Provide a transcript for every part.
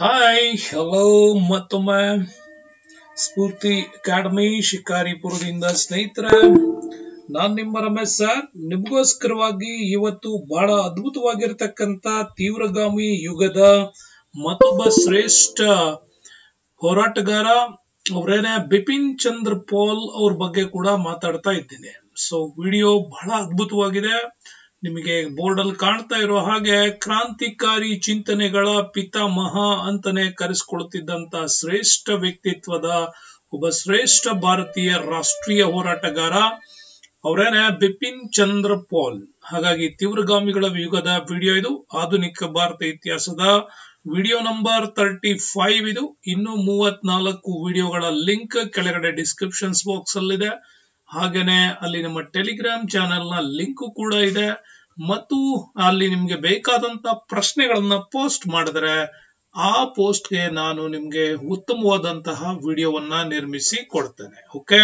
hi hello ಮತ್ತೊಮ್ಮೆ ಸ್ಫೂರ್ತಿ academy ಶಿಕಾರಿಪುರದಿಂದ ಸ್ನೇಹಿತರೆ ನಾನ್ ನಿಮ್ಮ ರಮೇಶ್ ಸರ್ ನಿಮ್ಗೋಸ್ಕರವಾಗಿ ಇವತ್ತು ಬಹಳ ಅದ್ಭುತವಾಗಿರ್ತಕ್ಕಂತ ತೀವ್ರಗಾಮಿ ಯುಗದ ಮತ್ತೊಬ್ಬ ಶ್ರೇಷ್ಠ ಹೋರಾಟಗಾರ ಅವರೇನೆ ಬಿಪಿನ್ ಚಂದ್ರ ಪಾಲ್ ಅವ್ರ ಬಗ್ಗೆ ಕೂಡ ಮಾತಾಡ್ತಾ ಇದ್ದೀನಿ ಸೊ ವಿಡಿಯೋ ಬಹಳ ಅದ್ಭುತವಾಗಿದೆ ನಿಮಗೆ ಬೋರ್ಡ್ ಅಲ್ಲಿ ಕಾಣ್ತಾ ಇರೋ ಹಾಗೆ ಕ್ರಾಂತಿಕಾರಿ ಚಿಂತನೆಗಳ ಪಿತಾಮಹ ಅಂತಾನೆ ಕರೆಸ್ಕೊಳ್ತಿದ್ದಂತ ಶ್ರೇಷ್ಠ ವ್ಯಕ್ತಿತ್ವದ ಒಬ್ಬ ಶ್ರೇಷ್ಠ ಭಾರತೀಯ ರಾಷ್ಟ್ರೀಯ ಹೋರಾಟಗಾರ ಅವರೇನೆ ಬಿಪಿನ್ ಚಂದ್ರ ಪಾಲ್ ಹಾಗಾಗಿ ತೀವ್ರಗಾಮಿಗಳ ಯುಗದ ವಿಡಿಯೋ ಇದು ಆಧುನಿಕ ಭಾರತ ಇತಿಹಾಸದ ವಿಡಿಯೋ ನಂಬರ್ ತರ್ಟಿ ಫೈವ್ ಇದು ಇನ್ನು ಮೂವತ್ನಾಲ್ಕು ವಿಡಿಯೋಗಳ ಲಿಂಕ್ ಕೆಳಗಡೆ ಡಿಸ್ಕ್ರಿಪ್ಷನ್ಸ್ ಬಾಕ್ಸ್ ಅಲ್ಲಿದೆ ಹಾಗೇನೆ ಅಲ್ಲಿ ನಮ್ಮ ಟೆಲಿಗ್ರಾಮ್ ಚಾನೆಲ್ ನ ಲಿಂಕ್ ಕೂಡ ಇದೆ ಮತ್ತು ಅಲ್ಲಿ ನಿಮ್ಗೆ ಬೇಕಾದಂತ ಪ್ರಶ್ನೆಗಳನ್ನ ಪೋಸ್ಟ್ ಮಾಡಿದ್ರೆ ಆ ಪೋಸ್ಟ್ಗೆ ನಾನು ನಿಮ್ಗೆ ಉತ್ತಮವಾದಂತಹ ವಿಡಿಯೋವನ್ನ ನಿರ್ಮಿಸಿ ಕೊಡ್ತೇನೆ ಓಕೆ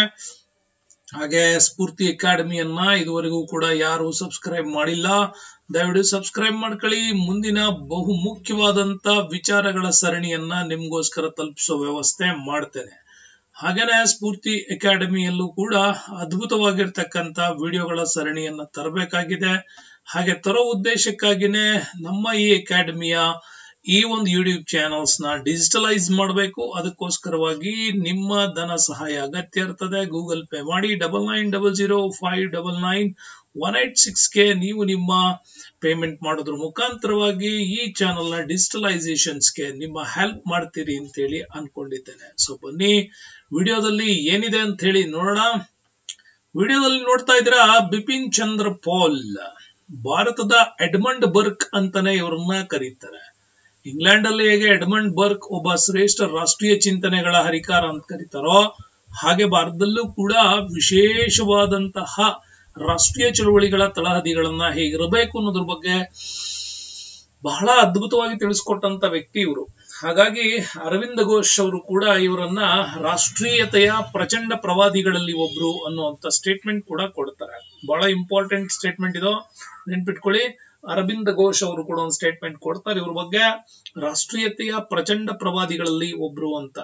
ಹಾಗೆ ಸ್ಫೂರ್ತಿ ಅಕಾಡೆಮಿಯನ್ನ ಇದುವರೆಗೂ ಕೂಡ ಯಾರು ಸಬ್ಸ್ಕ್ರೈಬ್ ಮಾಡಿಲ್ಲ ದಯವಿಟ್ಟು ಸಬ್ಸ್ಕ್ರೈಬ್ ಮಾಡ್ಕೊಳ್ಳಿ ಮುಂದಿನ ಬಹು ಮುಖ್ಯವಾದಂತ ವಿಚಾರಗಳ ಸರಣಿಯನ್ನ ನಿಮ್ಗೋಸ್ಕರ ತಲುಪಿಸೋ ವ್ಯವಸ್ಥೆ ಮಾಡ್ತೇನೆ ಹಾಗೇನೆ ಸ್ಫೂರ್ತಿ ಅಕಾಡೆಮಿಯಲ್ಲೂ ಕೂಡ ಅದ್ಭುತವಾಗಿರ್ತಕ್ಕಂತ ವಿಡಿಯೋಗಳ ಸರಣಿಯನ್ನ ತರಬೇಕಾಗಿದೆ ಹಾಗೆ ತರೋ ಉದ್ದೇಶಕ್ಕಾಗಿನೇ ನಮ್ಮ ಈ ಅಕಾಡೆಮಿಯ ಈ ಒಂದು ಯೂಟ್ಯೂಬ್ ಚಾನಲ್ಸ್ ನ ಡಿಜಿಟಲೈಸ್ ಮಾಡಬೇಕು ಅದಕ್ಕೋಸ್ಕರವಾಗಿ ನಿಮ್ಮ ಧನ ಸಹಾಯ ಅಗತ್ಯ ಇರ್ತದೆ ಗೂಗಲ್ ಪೇ ಮಾಡಿ double nine double zero five double nine one eight ಸಿಕ್ಸ್ಗೆ ನೀವು ನಿಮ್ಮ ಪೇಮೆಂಟ್ ಮಾಡೋದ್ರ ಮುಖಾಂತರವಾಗಿ ಈ ಚಾನಲ್ ನ ಡಿಜಿಟಲೈಸೇಷನ್ಸ್ಗೆ ನಿಮ್ಮ ಹೆಲ್ಪ್ ಮಾಡ್ತೀರಿ ಅಂತೇಳಿ ಅನ್ಕೊಂಡಿದ್ದೇನೆ ಸೊ ಬನ್ನಿ ವಿಡಿಯೋದಲ್ಲಿ ಏನಿದೆ ಅಂತ ಹೇಳಿ ನೋಡೋಣ ವಿಡಿಯೋದಲ್ಲಿ ನೋಡ್ತಾ ಇದ್ದೀರಾ ಬಿಪಿನ್ ಚಂದ್ರ ಪಾಲ್ ಭಾರತದ ಎಡ್ಮಂಡ್ ಬರ್ಕ್ ಅಂತಾನೆ ಇವ್ರನ್ನ ಕರೀತಾರೆ ಇಂಗ್ಲೆಂಡ್ ಅಲ್ಲಿ ಹೇಗೆ ಎಡ್ಮಂಡ್ ಬರ್ಕ್ ಒಬ್ಬ ಶ್ರೇಷ್ಠ ರಾಷ್ಟ್ರೀಯ ಚಿಂತನೆಗಳ ಹರಿಕಾರ ಅಂತ ಕರೀತಾರೋ ಹಾಗೆ ಭಾರತದಲ್ಲೂ ಕೂಡ ವಿಶೇಷವಾದಂತಹ ರಾಷ್ಟ್ರೀಯ ಚಳವಳಿಗಳ ತಳಹದಿಗಳನ್ನ ಹೇಗಿರಬೇಕು ಅನ್ನೋದ್ರ ಬಗ್ಗೆ ಬಹಳ ಅದ್ಭುತವಾಗಿ ತಿಳಿಸ್ಕೊಟ್ಟಂತ ವ್ಯಕ್ತಿ ಇವರು ಹಾಗಾಗಿ ಅರವಿಂದ ಘೋಷ್ ಅವರು ಕೂಡ ಇವರನ್ನ ರಾಷ್ಟ್ರೀಯತೆಯ ಪ್ರಚಂಡ ಪ್ರವಾದಿಗಳಲ್ಲಿ ಒಬ್ರು ಅನ್ನುವಂತ ಸ್ಟೇಟ್ಮೆಂಟ್ ಕೂಡ ಕೊಡ್ತಾರೆ ಬಹಳ ಇಂಪಾರ್ಟೆಂಟ್ ಸ್ಟೇಟ್ಮೆಂಟ್ ಇದು ನೆನ್ಪಿಟ್ಕೊಳ್ಳಿ ಅರವಿಂದ ಘೋಷ್ ಅವರು ಕೂಡ ಒಂದು ಸ್ಟೇಟ್ಮೆಂಟ್ ಕೊಡ್ತಾರೆ ಇವ್ರ ಬಗ್ಗೆ ರಾಷ್ಟ್ರೀಯತೆಯ ಪ್ರಚಂಡ ಪ್ರವಾದಿಗಳಲ್ಲಿ ಒಬ್ರು ಅಂತ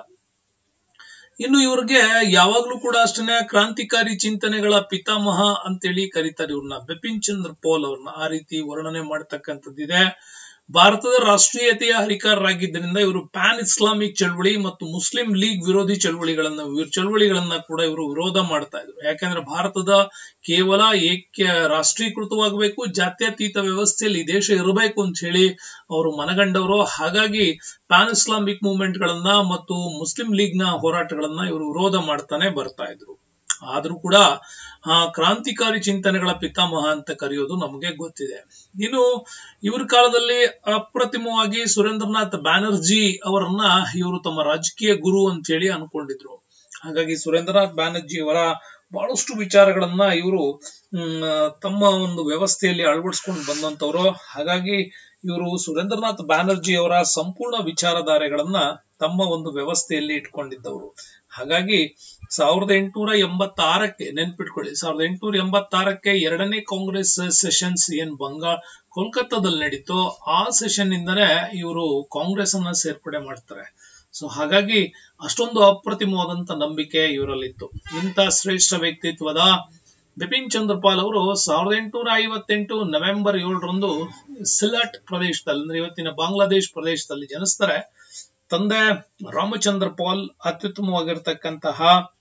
ಇನ್ನು ಇವ್ರಿಗೆ ಯಾವಾಗ್ಲೂ ಕೂಡ ಅಷ್ಟೇ ಕ್ರಾಂತಿಕಾರಿ ಚಿಂತನೆಗಳ ಪಿತಾಮಹ ಅಂತೇಳಿ ಕರೀತಾರೆ ಇವ್ರನ್ನ ಬಿಪಿನ್ ಚಂದ್ರ ಪಾಲ್ ಅವ್ರನ್ನ ಆ ರೀತಿ ವರ್ಣನೆ ಮಾಡ್ತಕ್ಕಂಥದ್ದಿದೆ ಭಾರತದ ರಾಷ್ಟ್ರೀಯತೆಯ ಹರಿಕಾರರಾಗಿದ್ದರಿಂದ ಇವರು ಪ್ಯಾನ್ ಇಸ್ಲಾಮಿಕ್ ಚಳವಳಿ ಮತ್ತು ಮುಸ್ಲಿಂ ಲೀಗ್ ವಿರೋಧಿ ಚಳವಳಿಗಳನ್ನ ಚಳವಳಿಗಳನ್ನ ಕೂಡ ಇವರು ವಿರೋಧ ಮಾಡ್ತಾ ಇದ್ರು ಯಾಕಂದ್ರೆ ಭಾರತದ ಕೇವಲ ಏಕ್ಯ ರಾಷ್ಟ್ರೀಕೃತವಾಗಬೇಕು ಜಾತ್ಯತೀತ ವ್ಯವಸ್ಥೆಯಲ್ಲಿ ದೇಶ ಇರಬೇಕು ಅಂತ ಹೇಳಿ ಅವರು ಮನಗಂಡವರು ಹಾಗಾಗಿ ಪ್ಯಾನ್ ಇಸ್ಲಾಮಿಕ್ ಮೂವ್ಮೆಂಟ್ ಗಳನ್ನ ಮತ್ತು ಮುಸ್ಲಿಂ ಲೀಗ್ ನ ಹೋರಾಟಗಳನ್ನ ಇವರು ವಿರೋಧ ಮಾಡ್ತಾನೆ ಬರ್ತಾ ಇದ್ರು ಆದ್ರೂ ಕೂಡ ಆ ಕ್ರಾಂತಿಕಾರಿ ಚಿಂತನೆಗಳ ಪಿತಾಮಹ ಅಂತ ಕರೆಯೋದು ನಮಗೆ ಗೊತ್ತಿದೆ ಇನ್ನು ಇವ್ರ ಕಾಲದಲ್ಲಿ ಅಪ್ರತಿಮವಾಗಿ ಸುರೇಂದ್ರನಾಥ್ ಬ್ಯಾನರ್ಜಿ ಅವರನ್ನ ಇವರು ತಮ್ಮ ರಾಜಕೀಯ ಗುರು ಅಂತ ಹೇಳಿ ಅನ್ಕೊಂಡಿದ್ರು ಹಾಗಾಗಿ ಸುರೇಂದ್ರನಾಥ್ ಬ್ಯಾನರ್ಜಿ ಅವರ ಬಹಳಷ್ಟು ವಿಚಾರಗಳನ್ನ ಇವರು ತಮ್ಮ ಒಂದು ವ್ಯವಸ್ಥೆಯಲ್ಲಿ ಅಳವಡಿಸ್ಕೊಂಡು ಬಂದಂತವ್ರು ಹಾಗಾಗಿ ಇವರು ಸುರೇಂದ್ರನಾಥ್ ಬ್ಯಾನರ್ಜಿ ಅವರ ಸಂಪೂರ್ಣ ವಿಚಾರಧಾರೆಗಳನ್ನ ತಮ್ಮ ಒಂದು ವ್ಯವಸ್ಥೆಯಲ್ಲಿ ಇಟ್ಕೊಂಡಿದ್ದವರು ಹಾಗಾಗಿ ಸಾವಿರದ ಎಂಟುನೂರ ಎಂಬತ್ತಾರಕ್ಕೆ ನೆನ್ಪಿಟ್ಕೊಳ್ಳಿ ಸಾವಿರದ ಎಂಟುನೂರ ಎಂಬತ್ತಾರಕ್ಕೆ ಎರಡನೇ ಕಾಂಗ್ರೆಸ್ ಸೆಷನ್ಸ್ ಏನ್ ಬಂಗಾಳ ಕೋಲ್ಕತ್ತಾದಲ್ಲಿ ನಡೀತೋ ಆ ಸೆಷನ್ ಇಂದನೇ ಇವರು ಕಾಂಗ್ರೆಸ್ ಅನ್ನ ಸೇರ್ಪಡೆ ಮಾಡ್ತಾರೆ ಸೊ ಹಾಗಾಗಿ ಅಷ್ಟೊಂದು ಅಪ್ರತಿಮವಾದಂತ ನಂಬಿಕೆ ಇವರಲ್ಲಿತ್ತು ಇಂಥ ಶ್ರೇಷ್ಠ ವ್ಯಕ್ತಿತ್ವದ ಬಿಪಿನ್ ಚಂದ್ರ ಪಾಲ್ ಅವರು ಸಾವಿರದ ಎಂಟುನೂರ ಐವತ್ತೆಂಟು ನವೆಂಬರ್ ಏಳರಂದು ಸಿಲಟ್ ಪ್ರದೇಶದಲ್ಲಿ ಅಂದ್ರೆ ಇವತ್ತಿನ ಬಾಂಗ್ಲಾದೇಶ್ ಪ್ರದೇಶದಲ್ಲಿ ಜನಿಸ್ತಾರೆ ತಂದೆ ರಾಮಚಂದ್ರ ಪಾಲ್ ಅತ್ಯುತ್ತಮವಾಗಿರ್ತಕ್ಕಂತಹ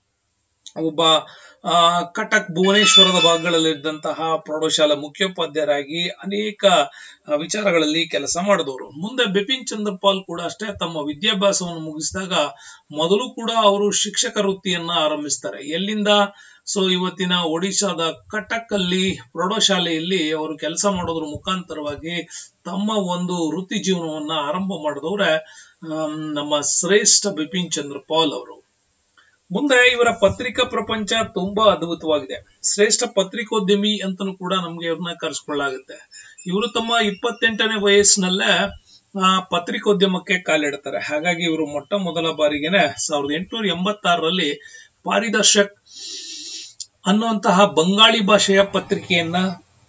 ಒಬ್ಬ ಆ ಕಟಕ್ ಭುವನೇಶ್ವರದ ಭಾಗಗಳಲ್ಲಿದ್ದಂತಹ ಪ್ರೌಢಶಾಲಾ ಮುಖ್ಯೋಪಾಧ್ಯಾಯರಾಗಿ ಅನೇಕ ವಿಚಾರಗಳಲ್ಲಿ ಕೆಲಸ ಮಾಡಿದವರು ಮುಂದೆ ಬಿಪಿನ್ ಚಂದ್ರ ಪಾಲ್ ಕೂಡ ಅಷ್ಟೇ ತಮ್ಮ ವಿದ್ಯಾಭ್ಯಾಸವನ್ನು ಮುಗಿಸಿದಾಗ ಮೊದಲು ಕೂಡ ಅವರು ಶಿಕ್ಷಕ ವೃತ್ತಿಯನ್ನ ಆರಂಭಿಸ್ತಾರೆ ಎಲ್ಲಿಂದ ಸೊ ಇವತ್ತಿನ ಒಡಿಶಾದ ಕಟಕ್ ಅಲ್ಲಿ ಪ್ರೌಢಶಾಲೆಯಲ್ಲಿ ಅವರು ಕೆಲಸ ಮಾಡೋದ್ರ ಮುಖಾಂತರವಾಗಿ ತಮ್ಮ ಒಂದು ವೃತ್ತಿ ಜೀವನವನ್ನ ಆರಂಭ ಮಾಡಿದವ್ರೆ ನಮ್ಮ ಶ್ರೇಷ್ಠ ಬಿಪಿನ್ ಚಂದ್ರ ಪಾಲ್ ಅವರು ಮುಂದೆ ಇವರ ಪತ್ರಿಕಾ ಪ್ರಪಂಚ ತುಂಬಾ ಅದ್ಭುತವಾಗಿದೆ ಶ್ರೇಷ್ಠ ಪತ್ರಿಕೋದ್ಯಮಿ ಅಂತನೂ ಕೂಡ ನಮ್ಗೆ ಇವ್ರನ್ನ ಕರೆಸ್ಕೊಳ್ಳಾಗುತ್ತೆ ಇವರು ತಮ್ಮ ಇಪ್ಪತ್ತೆಂಟನೇ ವಯಸ್ಸಿನಲ್ಲೇ ಆ ಪತ್ರಿಕೋದ್ಯಮಕ್ಕೆ ಕಾಲಿಡ್ತಾರೆ ಹಾಗಾಗಿ ಇವರು ಮೊಟ್ಟ ಮೊದಲ ಬಾರಿಗೆನೆ ಸಾವಿರದ ಎಂಟುನೂರ ಎಂಬತ್ತಾರರಲ್ಲಿ ಪಾರಿದರ್ಶಕ್ ಅನ್ನುವಂತಹ ಬಂಗಾಳಿ ಭಾಷೆಯ ಪತ್ರಿಕೆಯನ್ನ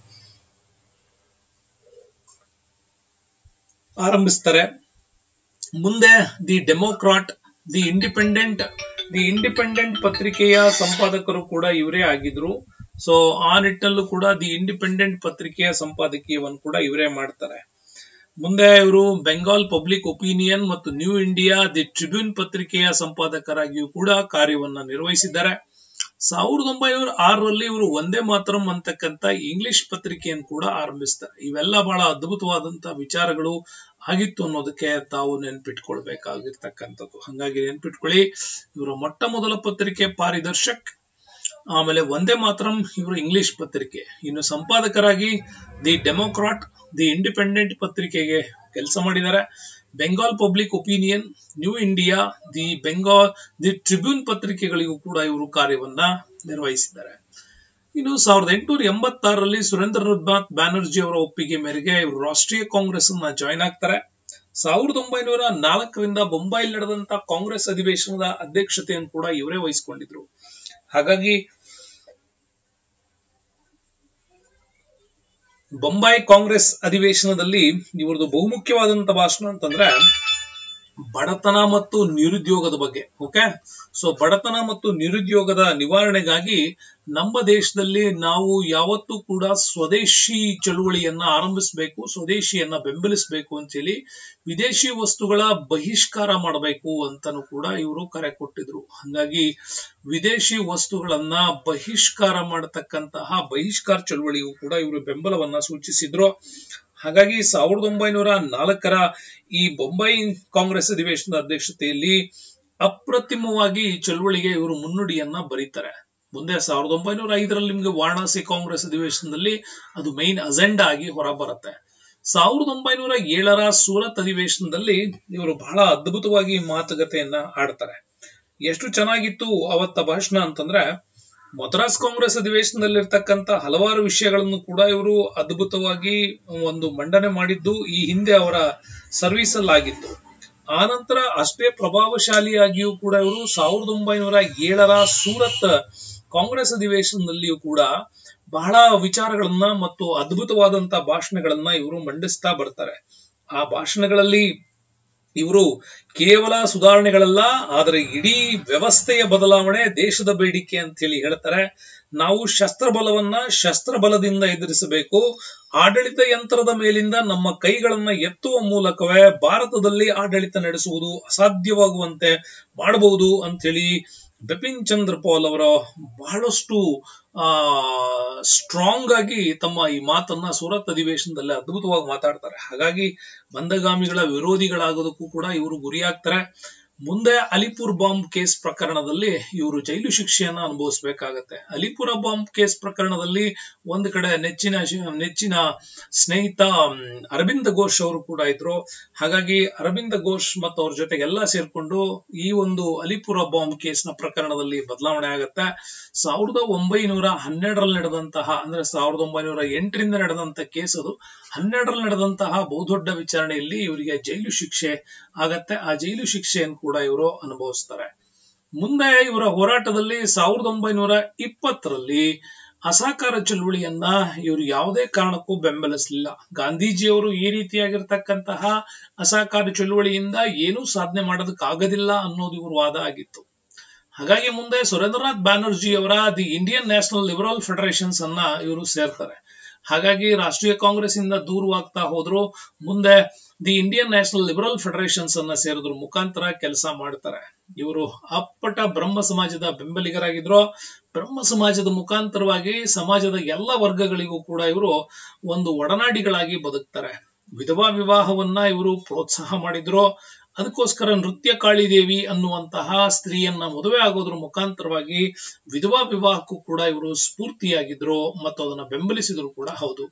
ಆರಂಭಿಸ್ತಾರೆ ಮುಂದೆ the Democrat the Independent the Independent ಪತ್ರಿಕೆಯ ಸಂಪಾದಕರು ಕೂಡ ಇವರೇ ಆಗಿದ್ರು ಸೊ ಆ ನಿಟ್ಟಲ್ಲೂ ಕೂಡ ದಿ ಇಂಡಿಪೆಂಡೆಂಟ್ ಪತ್ರಿಕೆಯ ಸಂಪಾದಕೀಯವನ್ನು ಕೂಡ ಇವರೇ ಮಾಡ್ತಾರೆ ಮುಂದೆ ಇವರು ಬೆಂಗಾಲ್ ಪಬ್ಲಿಕ್ ಒಪಿನಿಯನ್ ಮತ್ತು ನ್ಯೂ ಇಂಡಿಯಾ ದಿ ಟ್ರಿಬ್ಯೂನ್ ಪತ್ರಿಕೆಯ ಸಂಪಾದಕರಾಗಿಯೂ ಕೂಡ ಕಾರ್ಯವನ್ನ ನಿರ್ವಹಿಸಿದ್ದಾರೆ ಸಾವಿರದ ಒಂಬೈನೂರ ಆರರಲ್ಲಿ ಇವರು ಒಂದೇ ಮಾತರಂ ಅಂತಕ್ಕಂಥ ಇಂಗ್ಲಿಷ್ ಪತ್ರಿಕೆಯನ್ನು ಕೂಡ ಆರಂಭಿಸ್ತಾರೆ ಇವೆಲ್ಲ ಬಹಳ ಅದ್ಭುತವಾದಂತಹ ವಿಚಾರಗಳು ಆಗಿತ್ತು ಅನ್ನೋದಕ್ಕೆ ತಾವು ನೆನ್ಪಿಟ್ಕೊಳ್ಬೇಕಾಗಿರ್ತಕ್ಕಂಥದ್ದು ಹಂಗಾಗಿ ನೆನ್ಪಿಟ್ಕೊಳ್ಳಿ ಇವರ ಮೊಟ್ಟ ಮೊದಲ ಪತ್ರಿಕೆ ಪಾರಿದರ್ಶಕ್ ಆಮೇಲೆ ಒಂದೇ ಮಾತರಂ ಇವರು ಇಂಗ್ಲಿಷ್ ಪತ್ರಿಕೆ ಇನ್ನು ಸಂಪಾದಕರಾಗಿ ದಿ ಡೆಮೋಕ್ರಾಟ್ ದಿ ಇಂಡಿಪೆಂಡೆಂಟ್ ಪತ್ರಿಕೆಗೆ ಕೆಲಸ ಮಾಡಿದ್ದಾರೆ Bengal Public Opinion New India the Bengal the Tribune ಪತ್ರಿಕೆಗಳಿಗೂ ಕೂಡ ಇವರು ಕಾರ್ಯವನ್ನ ನಿರ್ವಹಿಸಿದ್ದಾರೆ ಇನ್ನು ಸಾವಿರದ ಎಂಟುನೂರ ಎಂಬತ್ತಾರರಲ್ಲಿ ಸುರೇಂದ್ರನಾಥ್ ಬ್ಯಾನರ್ಜಿ ಅವರ ಒಪ್ಪಿಗೆ ಮೇರೆಗೆ ಇವರು ರಾಷ್ಟ್ರೀಯ ಕಾಂಗ್ರೆಸ್ ಅನ್ನ ಜಾಯ್ನ್ ಆಗ್ತಾರೆ ಸಾವಿರದ ಒಂಬೈನೂರ ನಾಲ್ಕರಿಂದ ಬೊಂಬಾയിൽ ನಡೆದಂತ ಕಾಂಗ್ರೆಸ್ ಅಧಿವೇಶನದ ಅಧ್ಯಕ್ಷತೆಯನ್ನು ಕೂಡ ಇವರೇ ವಹಿಸಿಕೊಂಡಿದ್ರು ಹಾಗಾಗಿ ಬೊಂಬಾಯಿ ಕಾಂಗ್ರೆಸ್ ಅಧಿವೇಶನದಲ್ಲಿ ಇವ್ರದ್ದು ಬಹುಮುಖ್ಯವಾದಂತ ಭಾಷಣ ಅಂತಂದ್ರೆ ಬಡತನ ಮತ್ತು ನಿರುದ್ಯೋಗದ ಬಗ್ಗೆ ಓಕೆ ಸೊ ಬಡತನ ಮತ್ತು ನಿರುದ್ಯೋಗದ ನಿವಾರಣೆಗಾಗಿ ನಮ್ಮ ದೇಶದಲ್ಲಿ ನಾವು ಯಾವತ್ತೂ ಕೂಡ ಸ್ವದೇಶಿ ಚಳುವಳಿಯನ್ನ ಆರಂಭಿಸಬೇಕು ಸ್ವದೇಶಿಯನ್ನ ಬೆಂಬಲಿಸಬೇಕು ಅಂತ ಹೇಳಿ ವಿದೇಶಿ ವಸ್ತುಗಳ ಬಹಿಷ್ಕಾರ ಮಾಡಬೇಕು ಅಂತಾನು ಕೂಡ ಇವರು ಕರೆ ಕೊಟ್ಟಿದ್ರು ಹಾಗಾಗಿ ವಿದೇಶಿ ವಸ್ತುಗಳನ್ನ ಬಹಿಷ್ಕಾರ ಮಾಡತಕ್ಕಂತಹ ಬಹಿಷ್ಕಾರ ಚಳುವಳಿಗೂ ಕೂಡ ಇವರು ಬೆಂಬಲವನ್ನ ಸೂಚಿಸಿದ್ರು ಹಾಗಾಗಿ ಸಾವಿರದ ಒಂಬೈನೂರ ನಾಲ್ಕರ ಈ ಬೊಂಬೈ ಕಾಂಗ್ರೆಸ್ ಅಧಿವೇಶನದ ಅಧ್ಯಕ್ಷತೆಯಲ್ಲಿ ಅಪ್ರತಿಮವಾಗಿ ಈ ಚಳುವಳಿಗೆ ಇವರು ಮುನ್ನುಡಿಯನ್ನ ಬರೀತಾರೆ ಮುಂದೆ ಸಾವಿರದ ಒಂಬೈನೂರ ಐದರಲ್ಲಿ ನಿಮಗೆ ವಾರಣಾಸಿ ಕಾಂಗ್ರೆಸ್ ಅಧಿವೇಶನದಲ್ಲಿ ಅದು ಮೈನ್ ಅಜೆಂಡಾ ಆಗಿ ಹೊರ ಬರುತ್ತೆ ಸಾವಿರದ ಒಂಬೈನೂರ ಏಳರ ಸೂರತ್ ಅಧಿವೇಶನದಲ್ಲಿ ಇವರು ಬಹಳ ಅದ್ಭುತವಾಗಿ ಮಾತುಕತೆಯನ್ನ ಆಡ್ತಾರೆ ಎಷ್ಟು ಚೆನ್ನಾಗಿತ್ತು ಅವತ್ತ ಭಾಷಣ ಅಂತಂದ್ರೆ ಮದ್ರಾಸ್ ಕಾಂಗ್ರೆಸ್ ಅಧಿವೇಶನದಲ್ಲಿರ್ತಕ್ಕಂಥ ಹಲವಾರು ವಿಷಯಗಳನ್ನು ಕೂಡ ಇವರು ಅದ್ಭುತವಾಗಿ ಒಂದು ಮಂಡನೆ ಮಾಡಿದ್ದು ಈ ಹಿಂದೆ ಅವರ ಸರ್ವಿಸ್ ಅಲ್ಲಿ ಆಗಿತ್ತು ಆನಂತರ ಅಷ್ಟೇ ಪ್ರಭಾವಶಾಲಿಯಾಗಿಯೂ ಕೂಡ ಇವರು ಸಾವಿರದ ಒಂಬೈನೂರ ಏಳರ ಸೂರತ್ ಕಾಂಗ್ರೆಸ್ ಅಧಿವೇಶನದಲ್ಲಿಯೂ ಕೂಡ ಬಹಳ ವಿಚಾರಗಳನ್ನ ಮತ್ತು ಅದ್ಭುತವಾದಂತ ಭಾಷಣಗಳನ್ನ ಇವರು ಮಂಡಿಸ್ತಾ ಬರ್ತಾರೆ ಆ ಭಾಷಣಗಳಲ್ಲಿ ಇವರು ಕೇವಲ ಸುಧಾರಣೆಗಳಲ್ಲ ಆದರೆ ಇಡೀ ವ್ಯವಸ್ಥೆಯ ಬದಲಾವಣೆ ದೇಶದ ಬೇಡಿಕೆ ಅಂತ ಹೇಳಿ ಹೇಳ್ತಾರೆ ನಾವು ಶಸ್ತ್ರಬಲವನ್ನ ಶಸ್ತ್ರಬಲದಿಂದ ಎದುರಿಸಬೇಕು ಆಡಳಿತ ಯಂತ್ರದ ಮೇಲಿಂದ ನಮ್ಮ ಕೈಗಳನ್ನ ಎತ್ತುವ ಮೂಲಕವೇ ಭಾರತದಲ್ಲಿ ಆಡಳಿತ ನಡೆಸುವುದು ಅಸಾಧ್ಯವಾಗುವಂತೆ ಮಾಡಬಹುದು ಅಂತ ಹೇಳಿ ಬಿಪಿನ್ ಚಂದ್ರ ಪಾಲ್ ಅವರ ಬಹಳಷ್ಟು ಆ ಸ್ಟ್ರಾಂಗ್ ಆಗಿ ತಮ್ಮ ಈ ಮಾತನ್ನ ಸೂರತ್ ಅಧಿವೇಶನದಲ್ಲಿ ಅದ್ಭುತವಾಗಿ ಮಾತಾಡ್ತಾರೆ ಹಾಗಾಗಿ ಮಂದಗಾಮಿಗಳ ವಿರೋಧಿಗಳಾಗೋದಕ್ಕೂ ಕೂಡ ಇವರು ಗುರಿಯಾಗ್ತಾರೆ ಮುಂದೆ ಅಲಿಪುರ್ ಬಾಂಬ್ ಕೇಸ್ ಪ್ರಕರಣದಲ್ಲಿ ಇವರು ಜೈಲು ಶಿಕ್ಷೆಯನ್ನ ಅನುಭವಿಸಬೇಕಾಗತ್ತೆ ಅಲಿಪುರ ಬಾಂಬ್ ಕೇಸ್ ಪ್ರಕರಣದಲ್ಲಿ ಒಂದು ಕಡೆ ನೆಚ್ಚಿನ ನೆಚ್ಚಿನ ಸ್ನೇಹಿತ ಅರವಿಂದ ಘೋಷ್ ಅವರು ಕೂಡ ಇದ್ರು ಹಾಗಾಗಿ ಅರವಿಂದ ಘೋಷ್ ಮತ್ತು ಅವ್ರ ಜೊತೆಗೆಲ್ಲ ಸೇರ್ಕೊಂಡು ಈ ಒಂದು ಅಲಿಪುರ ಬಾಂಬ್ ಕೇಸ್ನ ಪ್ರಕರಣದಲ್ಲಿ ಬದಲಾವಣೆ ಆಗತ್ತೆ ಸಾವಿರದ ಒಂಬೈನೂರ ಹನ್ನೆರಡರಲ್ಲಿ ನಡೆದಂತಹ ಅಂದ್ರೆ ಸಾವಿರದ ಒಂಬೈನೂರ ಎಂಟರಿಂದ ನಡೆದಂತ ಕೇಸ್ ಅದು ಹನ್ನೆರಡರಲ್ಲಿ ನಡೆದಂತಹ ಬಹುದೊಡ್ಡ ವಿಚಾರಣೆಯಲ್ಲಿ ಇವರಿಗೆ ಜೈಲು ಶಿಕ್ಷೆ ಆಗತ್ತೆ ಆ ಜೈಲು ಶಿಕ್ಷೆಯನ್ನು ಕೂಡ ಇವರು ಅನುಭವಿಸ್ತಾರೆ ಮುಂದೆ ಇವರ ಹೋರಾಟದಲ್ಲಿ ಸಾವಿರದ ಒಂಬೈನೂರ ಇಪ್ಪತ್ತರಲ್ಲಿ ಅಸಹಕಾರ ಚಳುವಳಿಯನ್ನ ಇವರು ಯಾವುದೇ ಕಾರಣಕ್ಕೂ ಬೆಂಬಲಿಸಲಿಲ್ಲ ಗಾಂಧೀಜಿಯವರು ಈ ರೀತಿಯಾಗಿರ್ತಕ್ಕಂತಹ ಅಸಹಕಾರ ಚಳುವಳಿಯಿಂದ ಏನೂ ಸಾಧನೆ ಮಾಡೋದಕ್ಕಾಗೋದಿಲ್ಲ ಅನ್ನೋದು ಇವ್ರ ವಾದ ಆಗಿತ್ತು ಹಾಗಾಗಿ ಮುಂದೆ ಸುರೇಂದ್ರನಾಥ್ ಬ್ಯಾನರ್ಜಿ ಅವರ the Indian National Liberal Federations ಅನ್ನ ಇವರು ಸೇರ್ತಾರೆ ಹಾಗಾಗಿ ರಾಷ್ಟ್ರೀಯ ಕಾಂಗ್ರೆಸ್ ಇಂದ ದೂರವಾಗ್ತಾ ಹೋದ್ರು ಮುಂದೆ the Indian National Liberal Federations ಅನ್ನ ಸೇರಿದ್ರ ಮುಖಾಂತರ ಕೆಲಸ ಮಾಡ್ತಾರೆ ಇವರು ಅಪ್ಪಟ ಬ್ರಹ್ಮ ಸಮಾಜದ ಬೆಂಬಲಿಗರಾಗಿದ್ರು ಬ್ರಹ್ಮ ಸಮಾಜದ ಮುಖಾಂತರವಾಗಿ ಸಮಾಜದ ಎಲ್ಲ ವರ್ಗಗಳಿಗೂ ಕೂಡ ಇವರು ಒಂದು ಒಡನಾಡಿಗಳಾಗಿ ಬದುಕ್ತಾರೆ ವಿಧವಾ ವಿವಾಹವನ್ನ ಇವರು ಪ್ರೋತ್ಸಾಹ ಮಾಡಿದ್ರು ಅದಕ್ಕೋಸ್ಕರ ನೃತ್ಯ ಕಾಳಿದೇವಿ ಅನ್ನುವಂತಹ ಸ್ತ್ರೀಯನ್ನ ಮದುವೆ ಆಗೋದ್ರ ಮುಖಾಂತರವಾಗಿ ವಿಧವಾ ವಿವಾಹಕ್ಕೂ ಕೂಡ ಇವರು ಸ್ಫೂರ್ತಿಯಾಗಿದ್ರು ಮತ್ತು ಅದನ್ನ ಬೆಂಬಲಿಸಿದ್ರು ಕೂಡ ಹೌದು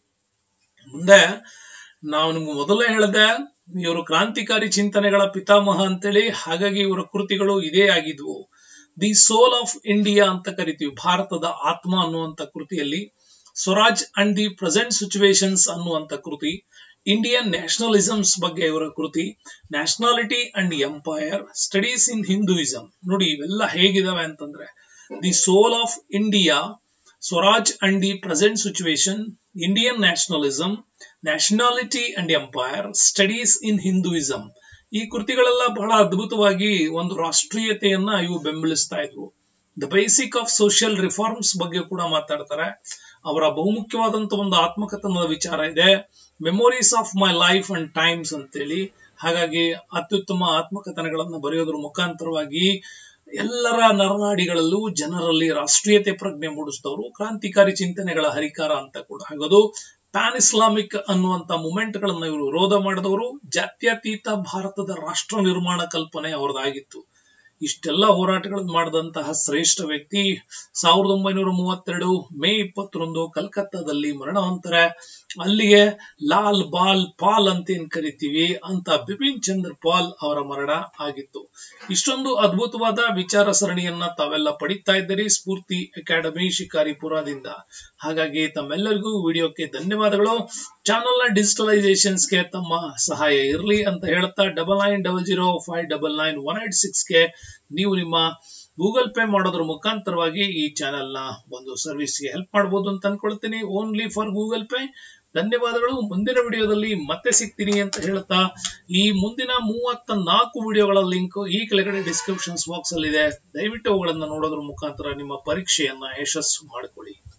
ಮುಂದೆ ನಾವು ನಿಮ್ಗೆ ಮೊದಲೇ ಹೇಳಿದೆ ಇವರು ಕ್ರಾಂತಿಕಾರಿ ಚಿಂತನೆಗಳ ಪಿತಾಮಹ ಅಂತೇಳಿ ಹಾಗಾಗಿ ಇವರ ಕೃತಿಗಳು ಇದೇ ಆಗಿದ್ವು ದಿ ಸೋಲ್ ಆಫ್ ಇಂಡಿಯಾ ಅಂತ ಕರಿತೀವಿ ಭಾರತದ ಆತ್ಮ ಅನ್ನುವಂತ ಕೃತಿಯಲ್ಲಿ Swaraj and the present situations ಅನ್ನುವಂತ ಕೃತಿ ಇಂಡಿಯನ್ ನ್ಯಾಷನಲಿಸಮ್ಸ್ ಬಗ್ಗೆ ಇವರ ಕೃತಿ nationality and empire studies in Hinduism ನೋಡಿ ಇವೆಲ್ಲ ಹೇಗಿದಾವೆ ಅಂತಂದ್ರೆ the soul of India Swaraj and the present situation Indian nationalism nationality and empire studies in Hinduism ಈ ಕೃತಿಗಳೆಲ್ಲ ಬಹಳ ಅದ್ಭುತವಾಗಿ ಒಂದು ರಾಷ್ಟ್ರೀಯತೆಯನ್ನ ಇವು ಬೆಂಬಲಿಸ್ತಾ ಇದ್ವು the basic of social reforms ಬಗ್ಗೆ ಕೂಡ ಮಾತಾಡ್ತಾರೆ ಅವರ ಬಹುಮುಖ್ಯವಾದಂತ ಒಂದು ಆತ್ಮಕಥನದ ವಿಚಾರ ಇದೆ memories of my life and times ಅಂತೇಳಿ ಹಾಗಾಗಿ ಅತ್ಯುತ್ತಮ ಆತ್ಮಕಥನಗಳನ್ನು ಬರೆಯೋದ್ರ ಮುಖಾಂತರವಾಗಿ ಎಲ್ಲರ ನರನಾಡಿಗಳಲ್ಲೂ ಜನರಲ್ಲಿ ರಾಷ್ಟ್ರೀಯತೆ ಪ್ರಜ್ಞೆ ಮೂಡಿಸಿದವರು ಕ್ರಾಂತಿಕಾರಿ ಚಿಂತನೆಗಳ ಹರಿಕಾರ ಅಂತ ಕೂಡ ಆಗೋದು ಪ್ಯಾನ್ ಇಸ್ಲಾಮಿಕ್ ಅನ್ನುವಂತ ಮೂಮೆಂಟ್ ಗಳನ್ನ ಇವರು ವಿರೋಧ ಮಾಡಿದವರು ಜಾತ್ಯತೀತ ಭಾರತದ ರಾಷ್ಟ್ರ ನಿರ್ಮಾಣ ಕಲ್ಪನೆ ಅವರದಾಗಿತ್ತು ಇಷ್ಟೆಲ್ಲ ಹೋರಾಟಗಳನ್ನು ಮಾಡಿದಂತಹ ಶ್ರೇಷ್ಠ ವ್ಯಕ್ತಿ ಸಾವಿರದ ಒಂಬೈನೂರ ಮೂವತ್ತೆರಡು ಮೇ ಇಪ್ಪತ್ತೊಂದು ಕಲ್ಕತ್ತಾದಲ್ಲಿ ಮರಣ ಹೊಂತಾರೆ ಅಲ್ಲಿಗೆ ಲಾಲ್ ಬಾಲ್ ಪಾಲ್ ಅಂತ ಏನ್ ಕರಿತೀವಿ ಅಂತ ಬಿಪಿನ್ ಚಂದ್ರ ಪಾಲ್ ಅವರ ಮರಣ ಆಗಿತ್ತು ಇಷ್ಟೊಂದು ಅದ್ಭುತವಾದ ವಿಚಾರ ಸರಣಿಯನ್ನ ತಾವೆಲ್ಲ ಪಡಿತಾ ಇದ್ದೀರಿ ಸ್ಫೂರ್ತಿ ಅಕಾಡೆಮಿ ಶಿಕಾರಿಪುರದಿಂದ ಹಾಗಾಗಿ ತಮ್ಮೆಲ್ಲರಿಗೂ ವಿಡಿಯೋಕ್ಕೆ ಧನ್ಯವಾದಗಳು ಚಾನಲ್ ನ ಡಿಜಿಟಲೈಸೇಷನ್ಸ್ಗೆ ತಮ್ಮ ಸಹಾಯ ಇರಲಿ ಅಂತ ಹೇಳ್ತಾ double nine double zero five double nine one eight ಸಿಕ್ಸ್ಗೆ ನೀವು ನಿಮ್ಮ ಗೂಗಲ್ ಪೇ ಮಾಡೋದ್ರ ಮುಖಾಂತರವಾಗಿ ಈ ಚಾನೆಲ್ ನ ಒಂದು ಸರ್ವಿಸ್ಗೆ ಹೆಲ್ಪ್ ಮಾಡಬಹುದು ಅಂತ ಅನ್ಕೊಳ್ತೀನಿ ಓನ್ಲಿ ಫಾರ್ ಗೂಗಲ್ ಪೇ ಧನ್ಯವಾದಗಳು ಮುಂದಿನ ವಿಡಿಯೋದಲ್ಲಿ ಮತ್ತೆ ಸಿಗ್ತೀನಿ ಅಂತ ಹೇಳ್ತಾ ಈ ಮುಂದಿನ ಮೂವತ್ತ ನಾಲ್ಕು ವಿಡಿಯೋಗಳ ಲಿಂಕ್ ಈ ಕೆಳಗಡೆ ಡಿಸ್ಕ್ರಿಪ್ಷನ್ಸ್ ಬಾಕ್ಸ್ ಅಲ್ಲಿ ಇದೆ ದಯವಿಟ್ಟು ಅವುಗಳನ್ನ ನೋಡೋದ್ರ ಮುಖಾಂತರ ನಿಮ್ಮ ಪರೀಕ್ಷೆಯನ್ನ ಯಶಸ್ಸು ಮಾಡಿಕೊಳ್ಳಿ